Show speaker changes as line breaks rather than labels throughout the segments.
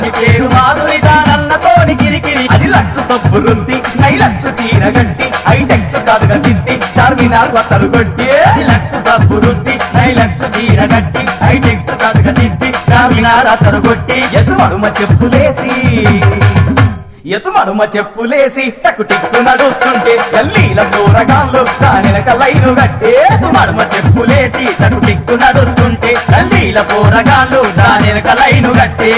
ఆమె పేరు మాధురి దానన్నతోని గిరిగిరి అది లక్ష సబ్బు రుద్ది నైలక్ష చీర గట్టి హైటెక్స్ కాదుగా చిత్తి చార్మినార్ వత్తలు కొట్టి అది లక్ష సబ్బు రుద్ది నైలక్ష చీర గట్టి హైటెక్స్ కాదుగా చిత్తి చార్మినార్ అతరు కొట్టి ఎదుమడుమ చెప్పులేసి ఎతుమడుమ చెప్పులేసి టకు టిక్కు నడుస్తుంటే గల్లీల కూరగాళ్ళు దానినక లైను గట్టే ఎతుమడుమ చెప్పులేసి టకు టిక్కు నడుస్తుంటే గల్లీల కూరగాళ్ళు దానినక లైను గట్టే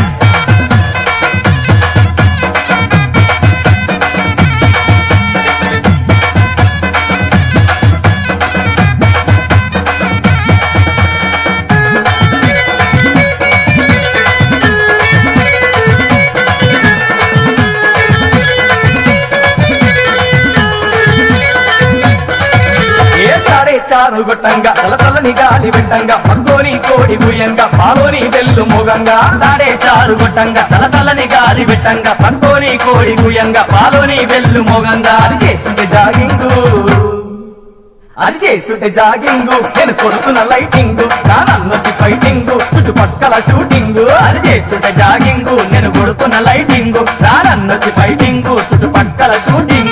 ఏ సాడే చారు గొట్టంగా సలసలని గాలి వెట్టంగా పగ్గోని కోడి భూయంగా పాలోని వెల్లు మోగంగా సాడే చారు గొట్టంగా సలసలని గాలి వెట్టంగా పగ్గోని కోడి భూయంగా పాలోని వెల్లు మోగంగా అది చేస్తుంటే జాగింగు అది చేస్తుంటే జాగింగు నేను కొడుతున్న లైటింగ్ నానన్నొచ్చి ఫైటింగ్ చుట్టుపక్కల షూటింగ్ అది చేస్తుంటే జాగింగు నేను కొడుతున్న లైటింగ్ నానన్నొచ్చి ఫైటింగ్ చుట్టుపక్కల షూటింగ్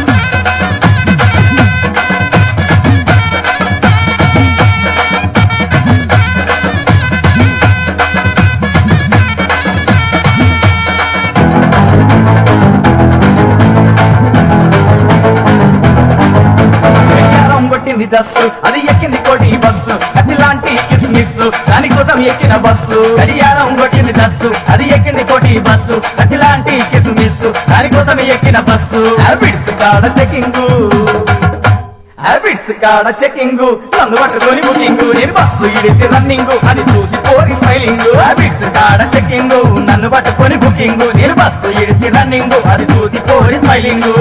వెయ్యారం కొట్టింది దస్సు అది ఎక్కింది కోటి బస్సు అతిలాంటి కిస్మిస్ దానికోసం ఎక్కిన బస్సు గడియారం కొట్టింది దస్సు అది ఎక్కింది కోటి బస్సు అతిలాంటి కిస్మిస్ దానికోసం ఎక్కిన బస్సు హ్యాబిట్స్ కాడ చెకింగ్ హ్యాబిట్స్ కాడ చెకింగ్ నన్ను పట్టుకొని బుకింగ్ నేను బస్సు ఇడిసి రన్నింగ్ అది చూసి పోరి స్మైలింగ్ హ్యాబిట్స్ కాడ చెకింగ్ నన్ను పట్టుకొని బుకింగ్ నేను బస్సు ఇడిసి రన్నింగ్ అది చూసి పోరి స్మైలింగ్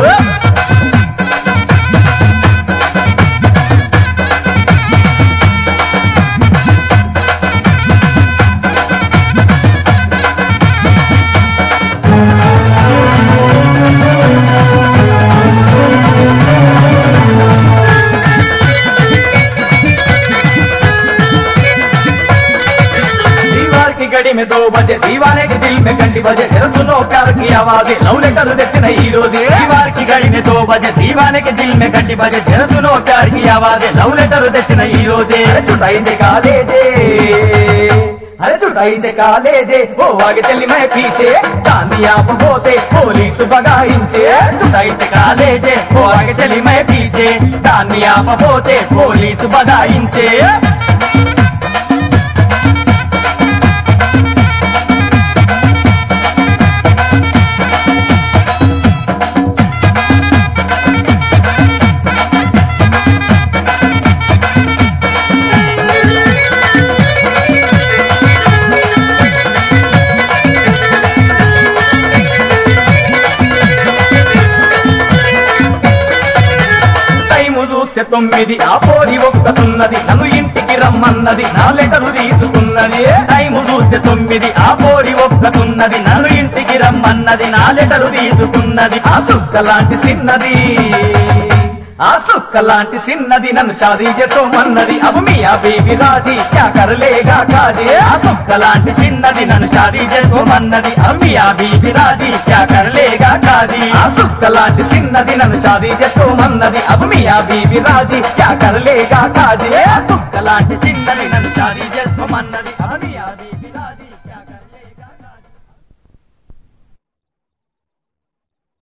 दीवार की घड़ी में दो बजे दीवाने के दिल में घंटी बजे तेरा सुनो प्यार की आवाज लव लेटर తెచ్చిన ఈ రోజే दीवार की घड़ी में दो बजे दीवाने के दिल में घंटी बजे तेरा सुनो प्यार की आवाज लव लेटर తెచ్చిన ఈ రోజే అరే చుటాయించే కాలేజే అరే చుటాయించే కాలేజే ఓ ఆగే చెల్లి మై పీచే దాన్ని ఆపబోతే పోలీసు బగాయించే చుటాయించే కాలేజే ఓ ఆగే చెల్లి మై పీచే దాన్ని ఆపబోతే పోలీసు బగాయించే టైము చూస్తే తొమ్మిది ఆ పోరి ఒక్కతున్నది నన్ను ఇంటికి రమ్మన్నది నా లెటరు తీసుకున్నది టైము చూస్తే తొమ్మిది ఆ పోరి ఒక్కతున్నది నన్ను ఇంటికి రమ్మన్నది నా లెటరు తీసుకున్నది ఆ సుక్క లాంటి సిన్నది ఆ సుక్క లాంటి సిన్నది నన్ను షాదీ చేసుకోమన్నది అవు మీ ఆ బేబీ రాజీ క్యా కరలేగా కాజీ ఆ సుక్క లాంటి సిన్నది నన్ను షాదీ చేసుకోమన్నది అవు మీ ఆ బేబీ రాజీ క్యా కరలేగా కాజీ ఆ సుక్క లాంటి సిన్నది నన్ను షాదీ చేసుకోమన్నది అవు మీ ఆ బేబీ రాజీ క్యా కరలేగా కాజీ ఆ సుక్క లాంటి సిన్నది నన్ను షాదీ చేసుకోమన్నది